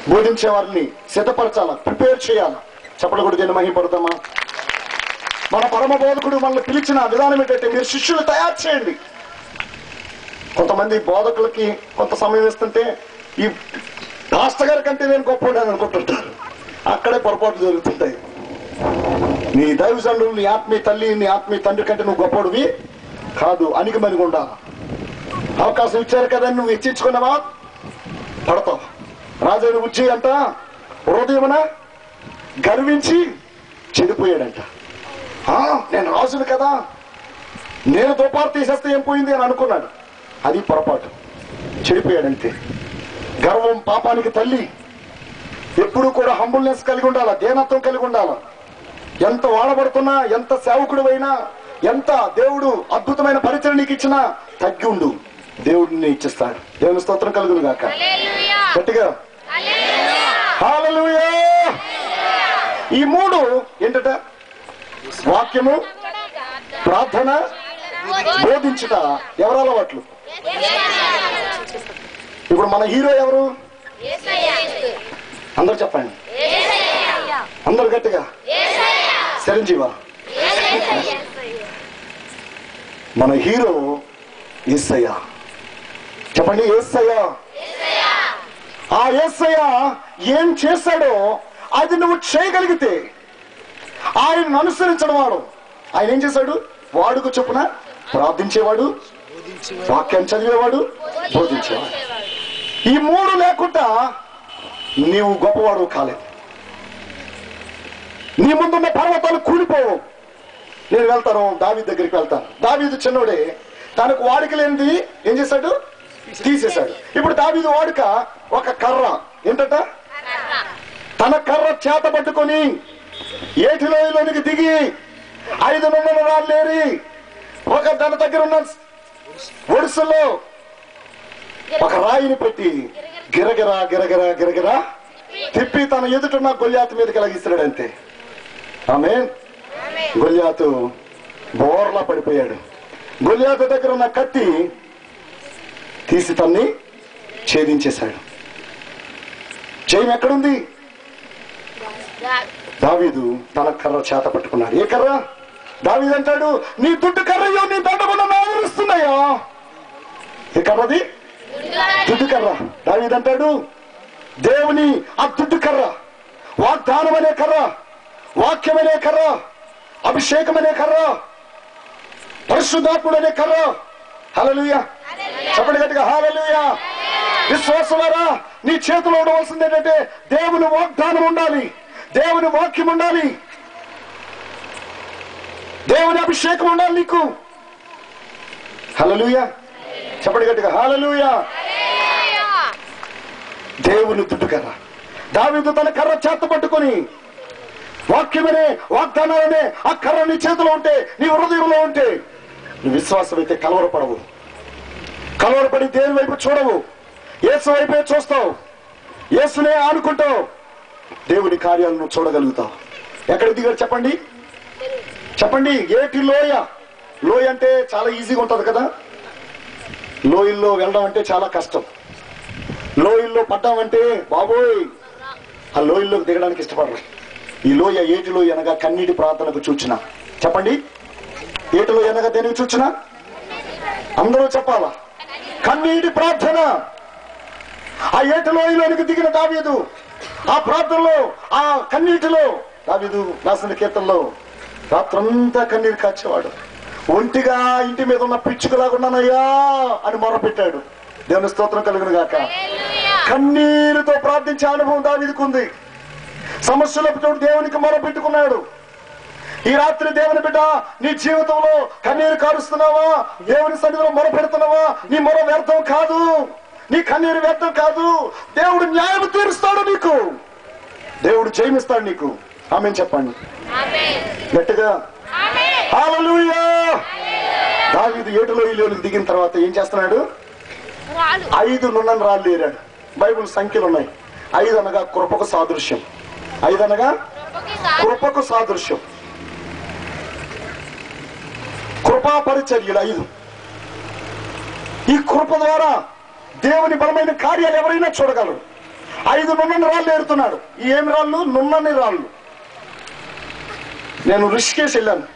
బోధించే వారిని సిద్ధపరచాలా ప్రిపేర్ చేయాలా చెప్పలు కూడా దీన్ని మహిపడతామా మన పరమ బోధకుడు మనల్ని పిలిచిన విధానం ఏంటంటే మీరు శిష్యులు తయారు చేయండి కొంతమంది బోధకులకి కొంత సమయం ఇస్తుంటే ఈ పాస్టర్ గారి కంటే నేను గొప్ప అనుకుంటుంటారు అక్కడే పొరపాట్లు జరుగుతుంటాయి నీ దైవజనుడు నీ ఆత్మీయ తల్లి నీ ఆత్మీయ తండ్రి కంటే నువ్వు గొప్పడివి కాదు అనికి మనిగి ఉండాలి అవకాశం ఇచ్చారు కదా నువ్వు ఇచ్చించుకున్నావా పడతావు రాజైన ఉజ్జి అంట హృదయమున గర్వించి చెడిపోయాడంట "ఆ, నేను రాజును కదా నేను దుపారు తీసేస్తే ఏం పోయింది అని అనుకున్నాడు అది పొరపాటు చెడిపోయాడంతే గర్వం పాపానికి తల్లి ఎప్పుడు కూడా హంబుల్నెస్ కలిగి ఉండాలా దేనత్వం కలిగి ఉండాలా ఎంత వాడబడుతున్నా ఎంత సేవకుడు అయినా ఎంత దేవుడు అద్భుతమైన పరిచయం నీకు ఇచ్చినా తగ్గి ఉండు దేవుడిని ఇచ్చిస్తాడు దేవుని స్తోత్రం కలుగును గాక గట్టిగా హల్లెలూయా ఈ మూడు ఏంటట వాక్యము ప్రార్థన బోధించుట ఎవరు అలవాట్లు ఇప్పుడు మన హీరో ఎవరు అందరు చెప్పండి అందరు గట్టిగా చిరంజీవ మన హీరో ఏసయ్య చెప్పండి ఏసయ్య ఆ ఏసయ్య ఏం చేశాడో అది నువ్వు చేయగలిగితే ఆయన అనుసరించడం వాడు ఆయన ఏం చేశాడు వాడుకు చొప్పున ప్రార్థించేవాడు వాక్యం చదివేవాడు బోధించేవాడు ఈ మూడు లేకుండా నీవు గొప్పవాడు కాలేదు నీ ముందున్న పర్వతాలు కూలిపోవు నేను వెళ్తాను దావీ దగ్గరికి వెళ్తాను దావీదు చిన్నోడే తనకు వాడిక లేనిది ఏం చేశాడు తీసేశాడు ఇప్పుడు దావీదు వాడుక ఒక కర్ర ఏంటట తన కర్ర చేత పట్టుకొని ఏటిలోయలోనికి దిగి ఐదు నుండి రాళ్ళేరి ఒక తన దగ్గర ఉన్న ఒడిసెలో ఒక రాయిని పెట్టి గిరగిరా గిరగిరా గిరగిరా తిప్పి తన ఎదుటున్న గొల్యాతు మీదకి లాగిస్తున్నాడు అంతే ఆమె గొల్యాతు బోర్లా పడిపోయాడు గొల్యాతు దగ్గర ఉన్న కత్తి తీసి తన్ని ఛేదించేశాడు జయం ఎక్కడుంది దావీదు తన కర్ర చేత పట్టుకున్నాడు ఏ కర్ర దావీదు అంటాడు నీ దుడ్డు కర్రయ్యో నీ దండకుండా ఆదరిస్తున్నాయో ఏ కర్రది దుడ్డు కర్ర దావీదు అంటాడు దేవుని ఆ దుడ్డు కర్ర వాగ్దానం అనే కర్ర వాక్యం అనే కర్ర అభిషేకం అనే కర్ర పరిశుద్ధాత్ముడు అనే కర్ర హలలుయ చెప్పండి గట్టిగా హాలలుయ విశ్వాసమారా నీ చేతిలో ఉండవలసింది ఏంటంటే దేవుని వాగ్దానం ఉండాలి దేవుని వాక్యం ఉండాలి దేవుని అభిషేకం ఉండాలి నీకు హలలుయ చెప్పండి గట్టిగా హాలలుయ దేవుని దుడ్డు కర్ర దావీదు తన కర్ర చేత పట్టుకొని వాక్యమనే వాగ్దానాలనే ఆ కర్ర నీ చేతిలో ఉంటే నీ హృదయంలో ఉంటే నీ విశ్వాసం అయితే కలవరపడవు కలవరపడి దేని వైపు చూడవు యేసు వైపే చూస్తావు యేసునే ఆనుకుంటావు దేవుని కార్యాలను చూడగలుగుతావు ఎక్కడ దిగాడు చెప్పండి చెప్పండి ఏటి లోయ లోయ అంటే చాలా ఈజీగా ఉంటది కదా లోయల్లో వెళ్ళడం అంటే చాలా కష్టం లోయల్లో పడ్డామంటే బాబోయ్ ఆ లోయల్లోకి దిగడానికి ఇష్టపడరు ఈ లోయ ఏటిలో అనగా కన్నీటి ప్రార్థనకు చూచిన చెప్పండి ఏటిలో అనగా దేనికి చూచిన అందరూ చెప్పాలా కన్నీటి ప్రార్థన ఆ ఏటి లోయలోనికి దిగిన దావీదు ఆ ప్రార్థనలో ఆ కన్నీటిలో దావీదు రాసిన కీర్తనలో రాత్రంతా కన్నీరు కాచేవాడు ఒంటిగా ఇంటి మీద ఉన్న పిచ్చుకలాగున్నానయ్యా అని మొరపెట్టాడు దేవుని స్తోత్రం కలుగును గాక కన్నీరుతో ప్రార్థించే అనుభవం దావీదుకుంది సమస్యలకు చోటు దేవునికి మొర పెట్టుకున్నాడు ఈ రాత్రి దేవుని బిడ్డ నీ జీవితంలో కన్నీరు కారుస్తున్నావా దేవుని సన్నిధిలో మొర పెడుతున్నావా నీ మొర వ్యర్థం కాదు నీ కన్నీరు వ్యర్థం కాదు దేవుడు న్యాయం తీరుస్తాడు నీకు దేవుడు జయమిస్తాడు నీకు ఆమె చెప్పండి గట్టిగా హల్లెలూయా దావీదు ఏటులో ఇల్లులోకి దిగిన తర్వాత ఏం చేస్తున్నాడు ఐదు నున్నని రాళ్ళు ఏరాడు బైబిల్ సంఖ్యలు ఉన్నాయి ఐదు అనగా కృపకు సాదృశ్యం ఐదు అనగా కృపకు సాదృశ్యం కృపా పరిచర్యలు ఐదు ఈ కృప ద్వారా దేవుని బలమైన కార్యాలు ఎవరైనా చూడగలరు ఐదు నున్నని రాళ్ళు ఏరుతున్నాడు ఈ ఏమి రాళ్ళు నున్నని రాళ్ళు నేను రిషికేశ్ వెళ్ళాను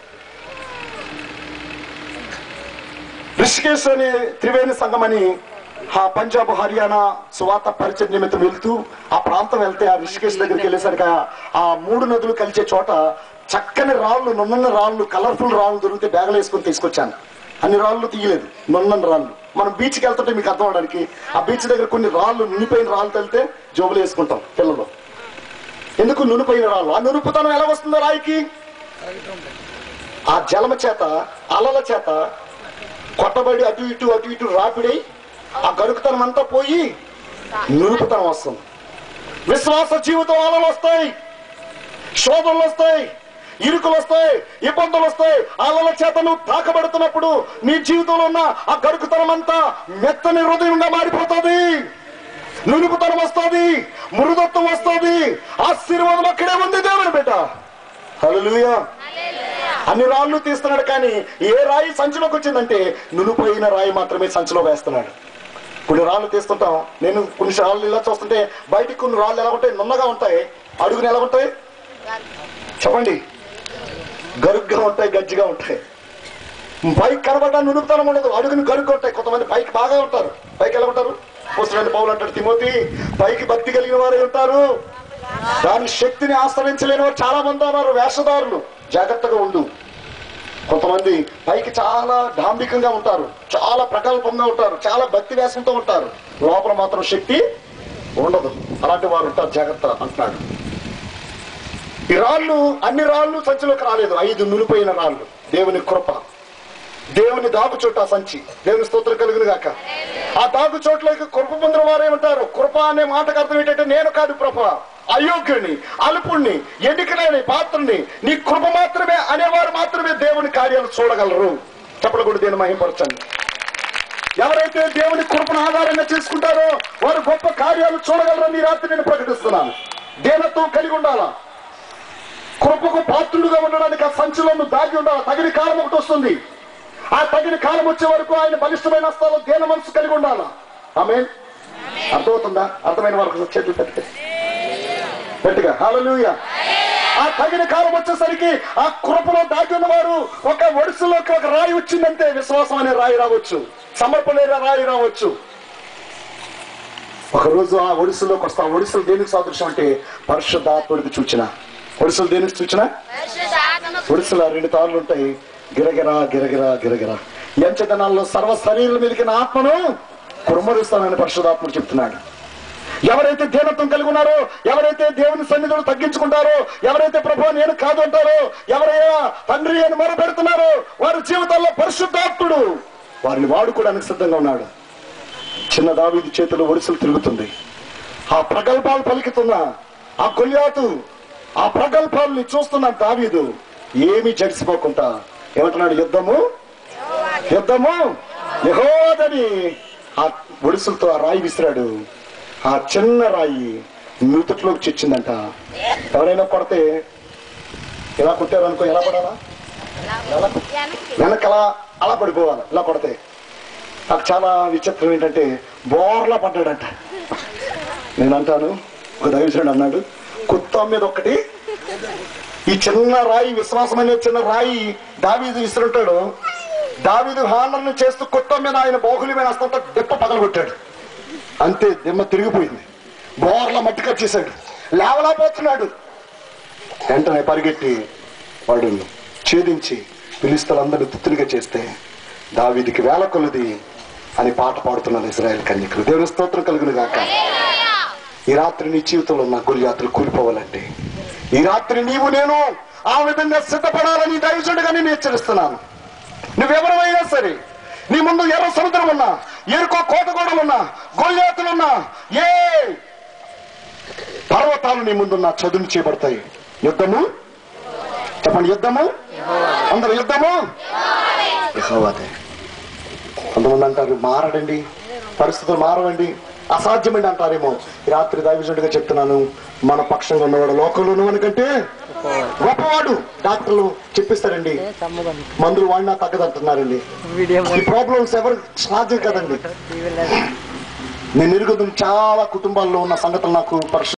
రిషికేశ్ అనే త్రివేణి సంఘం అని ఆ పంజాబ్ హర్యానా సువాత పరిచయ నిమిత్తం వెళ్తూ ఆ ప్రాంతం వెళ్తే ఆ రిషికేశ్ దగ్గరికి వెళ్ళేసరికి ఆ- ఆ మూడు నదులు కలిసే చోట చక్కని రాళ్ళు నున్నని రాళ్ళు కలర్ఫుల్ రాళ్ళు దొరికితే బ్యాగులు వేసుకొని తీసుకొచ్చాను అన్ని రాళ్ళు తీయలేదు నున్నని రాళ్ళు మనం బీచ్కి వెళ్తుంటే మీకు అర్థం అవడానికి ఆ బీచ్ దగ్గర కొన్ని రాళ్ళు నునిపోయిన రాళ్ళు తలితే జోబులు వేసుకుంటాం పిల్లలు ఎందుకు నునిపోయిన రాళ్ళు ఆ నునుపుతనం ఎలా వస్తుందో రాయికి ఆ జలమ చేత అలల చేత కొట్టబడి అటు ఇటు అటు ఇటు రాపిడై ఆ గరుకుతనం అంతా పోయి నునుపుతనం వస్తుంది విశ్వాస జీవితం అలలు వస్తాయి శోధనలు వస్తాయి ఇరుకులు వస్తాయి ఇబ్బందులు వస్తాయి అలల చేత నువ్వు తాకబడుతున్నప్పుడు నీ జీవితంలో ఉన్న ఆ గరుకుతనం అంతా మెత్తని హృదయంగా మారిపోతుంది నునుపుతనం వస్తుంది మృదత్వం వస్తుంది ఆశీర్వాదం అక్కడే ఉంది దేవుని బిడ్డ హల్లెలూయా అన్ని రాళ్ళు తీస్తున్నాడు కానీ ఏ రాయి సంచిలోకి వచ్చిందంటే నునుపోయిన రాయి మాత్రమే సంచిలో వేస్తున్నాడు కొన్ని రాళ్ళు తీస్తుంటాం నేను కొన్ని రాళ్ళు ఇలా చూస్తుంటే బయటికి కొన్ని రాళ్ళు ఎలా ఉంటాయి నున్నగా ఉంటాయి అడుగుని ఎలా ఉంటాయి చెప్పండి గరుగ్గా ఉంటాయి గజ్జిగా ఉంటాయి పైకి కనబడ్డా నునుపుతనం ఉండదు అడుగుని గరుగ్గా ఉంటాయి కొంతమంది పైకి బాగా ఉంటారు పైకి ఎలా ఉంటారు పుస్తకాన్ని పౌలు అంటాడు తిమోతి పైకి భక్తి కలిగిన వారే ఉంటారు దాని శక్తిని ఆశ్రయించలేని వారు చాలా మంది ఉన్నారు వేషధారులు జాగ్రత్తగా ఉండు కొంతమంది పైకి చాలా డాంబికంగా ఉంటారు చాలా ప్రకల్పంగా ఉంటారు చాలా భక్తి వేసంతో ఉంటారు లోపల మాత్రం శక్తి ఉండదు అలాంటి వారు ఉంటారు జాగ్రత్త అంటున్నాడు ఈ రాళ్ళు అన్ని రాళ్ళు సంచిలోకి రాలేదు ఐదు నులిపోయిన రాళ్ళు దేవుని కృప దేవుని దాగు చోట ఆ సంచి దేవుని స్తోత్రం కలుగును గాక ఆ దాగు చోట్లకి కృప పొందిన వారే ఉంటారు కృప అనే మాటకు అర్థం ఏంటంటే నేను కాదు కృప అయోగ్యుని అల్పుణ్ణి ఎన్నికలేని పాత్రని నీ కృప మాత్రమే అనేవారు మాత్రమే దేవుని కార్యాలు చూడగలరు చెప్పలు కూడా దేని మహింపరచండి ఎవరైతే దేవుని కృపను ఆధారంగా చేసుకుంటారో వారు గొప్ప కార్యాలు చూడగలరని ఈ రాత్రి నేను ప్రకటిస్తున్నాను దేనత్వం కలిగి ఉండాలా కృపకు పాత్రుడుగా ఉండడానికి ఆ సంచిలో నువ్వు దాగి ఉండాలి తగిన కాలం ఒకటి వస్తుంది ఆ తగిన కాలం వచ్చే వరకు ఆయన బలిష్టమైన హస్తాలు దేన మనసు కలిగి ఉండాలా ఆమె అర్థమవుతుందా అర్థమైన వరకు చేతులు పెట్టి గట్టిగా హల్లెలూయా ఆ తగిన కాలం వచ్చేసరికి ఆ కృపలో దాగి ఉన్నవారు ఒక ఒడిసులోకి ఒక రాయి వచ్చిందంటే విశ్వాసం అనే రాయి రావచ్చు సమర్పణ అనే రాయి రావచ్చు ఒక రోజు ఆ ఒడిసులోకి వస్తా ఆ ఒడిసులు దేనికి సాదృశ్యం అంటే పరిశుద్ధాత్ముడికి చూచిన ఒడిసులు దేనికి చూచిన ఒడిసులు ఆ రెండు తాళ్ళు ఉంటాయి గిరగిరా గిరగిరా గిరగిరా ఎంచదనాల్లో సర్వ శరీరం మీదకి నా ఆత్మను కుమ్మరిస్తానని పరిశుధాత్ముడు చెప్తున్నాడు ఎవరైతే దీనత్వం కలిగి ఉన్నారో ఎవరైతే దేవుని సన్నిధులు తగ్గించుకుంటారో ఎవరైతే ప్రభు నేను కాదు అంటారో ఎవరైనా తండ్రి అని మొరపెడుతున్నారో వారి జీవితాల్లో పరిశుద్ధాత్ముడు వారిని వాడుకోవడానికి సిద్ధంగా ఉన్నాడు చిన్న దావీది చేతిలో ఒడిసలు తిరుగుతుంది ఆ ప్రగల్భాలు పలుకుతున్న ఆ గొల్యాతు ఆ ప్రగల్భాలని చూస్తున్న దావీదు ఏమీ జడిసిపోకుండా ఏమంటున్నాడు యుద్ధము యుద్ధము యహోదని ఆ ఒడిసులతో ఆ రాయి విసిరాడు ఆ చిన్న రాయి నూతుట్లోకి చిచ్చిందంట ఎవరైనా కొడితే ఇలా కొట్టారు అనుకో ఎలా పడాలా ఎలా వెనక అలా అలా పడిపోవాలి ఇలా కొడితే నాకు చాలా విచిత్రం ఏంటంటే బోర్లా పడ్డాడంట నేను అంటాను ఒక దైవజనుడు అన్నాడు కుత్తా మీద ఒకటి ఈ చిన్న రాయి విశ్వాసం అనే చిన్న రాయి దావీదు విసురుంటాడు దావీదు హానర్ను చేస్తూ కుత్త మీద ఆయన బాహులి మీద హస్తంతో దెప్ప పగలగొట్టాడు అంతే దిమ్మ తిరిగిపోయింది బోర్ల మట్టి కట్టేశాడు లేవలేకపోతున్నాడు వెంటనే పరిగెట్టి వాడు ఛేదించి పిలిస్తలందరినీ తుత్తులుగా చేస్తే దావీదికి వేల కొలది అని పాట పాడుతున్నారు ఇజ్రాయెల్ కన్యకులు దేవుని స్తోత్రం కలుగును గాక ఈ రాత్రి నీ జీవితంలో ఉన్న గురియాత్రలు కూలిపోవాలంటే ఈ రాత్రి నీవు నేను ఆ విధంగా సిద్ధపడాలని దైవజుడిగా నేను హెచ్చరిస్తున్నాను నువ్వెవరమైనా సరే నీ ముందు ఎర్ర సముద్రం ఉన్నా ఎరుకో కోటగోడలున్నా గొల్యాతులున్నా ఏ పర్వతాలు నీ ముందున్న చదును చేయబడతాయి యుద్ధము చెప్పండి యుద్ధము అందరు యుద్ధము యెహోవాదే. కొంతమంది అంటారు మారడండి పరిస్థితులు మారవండి అసాధ్యమండి అంటారేమో ఈ రాత్రి దైవజుడిగా చెప్తున్నాను మన పక్షంగా ఉన్నవాడు లోకంలోను మనకంటే గొప్పవాడు డాక్టర్లు చెప్పిస్తారండి మందులు వాడినా తగ్గదంటున్నారండి వీడియో ఈ ప్రాబ్లమ్స్ ఎవరు సాధ్యం కదండి నేను ఎరుగుతున్న చాలా కుటుంబాల్లో ఉన్న సంగతులు నాకు పరిశు